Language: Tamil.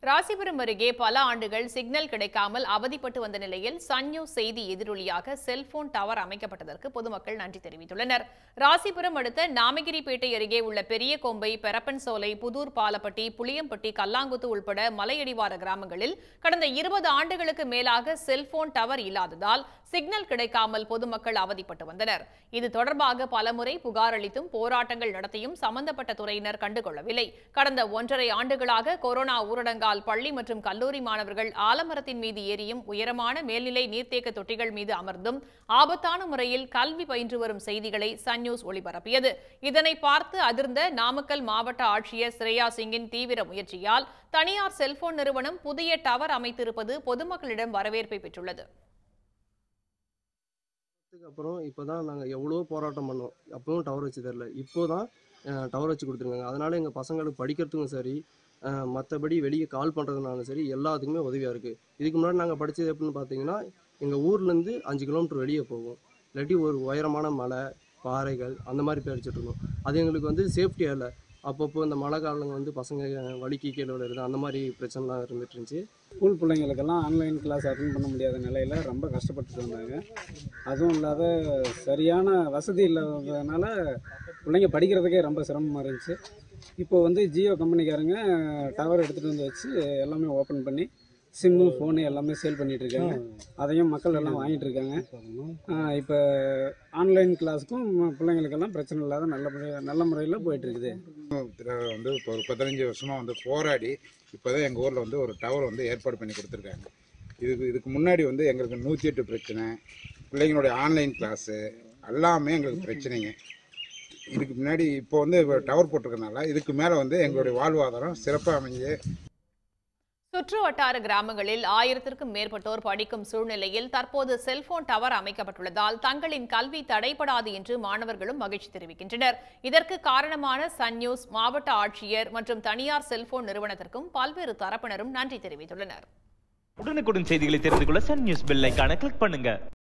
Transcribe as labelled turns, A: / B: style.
A: ராசிபுரம் அருகே பல ஆண்டுகள் சிக்னல் கிடைக்காமல் அவதிப்பட்டு வந்த நிலையில் சன் நியூஸ் செய்தி எதிரொலியாக செல்போன் டவர் அமைக்கப்பட்டதற்கு பொதுமக்கள் நன்றி தெரிவித்துள்ளனர் ராசிபுரம் அடுத்த நாமகிரிப்பேட்டை அருகே உள்ள பெரிய கொம்பை பெரப்பன் சோலை புதூர் பாலப்பட்டி புளியம்பட்டி கல்லாங்குத்து உள்பட மலையடிவார கிராமங்களில் கடந்த இருபது ஆண்டுகளுக்கு மேலாக செல்போன் டவர் இல்லாததால் சிக்னல் கிடைக்காமல் பொதுமக்கள் அவதிப்பட்டு வந்தனர் இது தொடர்பாக பலமுறை புகார் அளித்தும் போராட்டங்கள் நடத்தியும் சம்பந்தப்பட்ட துறையினர் கண்டுகொள்ளவில்லை கடந்த ஒன்றரை ஆண்டுகளாக கொரோனா ஊரடங்கால் பள்ளி மற்றும் கல்லூரி மாணவர்கள் ஆலமரத்தின் மீது ஏறியும் உயரமான மேல்நிலை நீர்த்தேக்க தொட்டிகள் மீது அமர்ந்தும் ஆபத்தான முறையில் கல்வி பயின்று வரும் செய்திகளை சன் நியூஸ் ஒளிபரப்பியது இதனை பார்த்து அதிர்ந்த நாமக்கல் மாவட்ட ஆட்சியர் ஸ்ரேயா சிங்கின் தீவிர முயற்சியால் தனியார் செல்போன் நிறுவனம் புதிய டவர் அமைத்திருப்பது பொதுமக்களிடம் வரவேற்பை பெற்றுள்ளது
B: அதுக்கு அப்புறம் இப்போ தான் நாங்கள் எவ்வளோ போராட்டம் பண்ணோம் அப்பவும் டவர் வச்சு தரல இப்போ தான் டவர் வச்சு கொடுத்துருக்காங்க அதனால எங்கள் பசங்களுக்கு படிக்கிறதுக்கும் சரி மற்றபடி வெளியே கால் பண்ணுறதுனாலும் சரி எல்லாத்துக்குமே உதவியாக இருக்குது இதுக்கு முன்னாடி நாங்கள் படித்தது எப்படின்னு பார்த்தீங்கன்னா எங்கள் ஊர்லேருந்து அஞ்சு கிலோமீட்டர் வெளியே போவோம் இல்லாட்டி ஒரு உயரமான மலை பாறைகள் அந்த மாதிரி போய் அடிச்சிட்டு இருந்தோம் அது எங்களுக்கு வந்து சேஃப்டியாக இல்லை அப்பப்போ இந்த மழை காலங்க வந்து பசங்க வலிக்கு கீழே விழுறது அந்த மாதிரி பிரச்சனைலாம் இருந்துட்டு இருந்துச்சு
C: ஸ்கூல் பிள்ளைங்களுக்கெல்லாம் ஆன்லைன் கிளாஸ் அட்டன் பண்ண முடியாத நிலையில் ரொம்ப கஷ்டப்பட்டுட்டு வந்தாங்க அதுவும் இல்லாத சரியான வசதி இல்லாததுனால பிள்ளைங்க படிக்கிறதுக்கே ரொம்ப சிரமமாக இருந்துச்சு இப்போ வந்து ஜியோ கம்பெனிக்காரங்க டவர் எடுத்துகிட்டு வந்து வச்சு எல்லாமே ஓப்பன் பண்ணி சிம்மு ஃபோனு எல்லாமே சேல் பண்ணிட்டு இருக்காங்க அதையும் மக்கள் எல்லாம் வாங்கிட்டு இருக்காங்க இப்போ ஆன்லைன் கிளாஸுக்கும் பிள்ளைங்களுக்கெல்லாம் பிரச்சனை இல்லாத நல்ல முறை- நல்ல முறையில் போயிட்டு இருக்குது
D: இதில் வந்து இப்போ ஒரு பதினஞ்சு வருஷமாக வந்து போராடி இப்போ தான் எங்கள் ஊரில் வந்து ஒரு டவர் வந்து ஏற்பாடு பண்ணி கொடுத்துருக்காங்க இதுக்கு இதுக்கு முன்னாடி வந்து எங்களுக்கு நூற்றி எட்டு பிரச்சனை பிள்ளைங்களுடைய ஆன்லைன் கிளாஸு எல்லாமே எங்களுக்கு பிரச்சனைங்க இதுக்கு முன்னாடி இப்போ வந்து டவர் போட்டிருக்கனால இதுக்கு மேலே வந்து எங்களுடைய வாழ்வாதாரம் சிறப்பாக அமைஞ்சு
A: சுற்று வட்டார கிராமங்களில் ஆயிரத்திற்கும் மேற்பட்டோர் படிக்கும் சூழ்நிலையில் தற்போது செல்போன் டவர் அமைக்கப்பட்டுள்ளதால் தங்களின் கல்வி தடைபடாது என்று மாணவர்களும் மகிழ்ச்சி தெரிவிக்கின்றனர் இதற்கு காரணமான சன் நியூஸ் மாவட்ட ஆட்சியர் மற்றும் தனியார் செல்போன் நிறுவனத்திற்கும் பல்வேறு தரப்பினரும் நன்றி தெரிவித்துள்ளனர்
E: உடனுக்குடன் செய்திகளை தெரிந்து கொள்ள சன் நியூஸ் பெல் ஐகானை கிளிக் பண்ணுங்க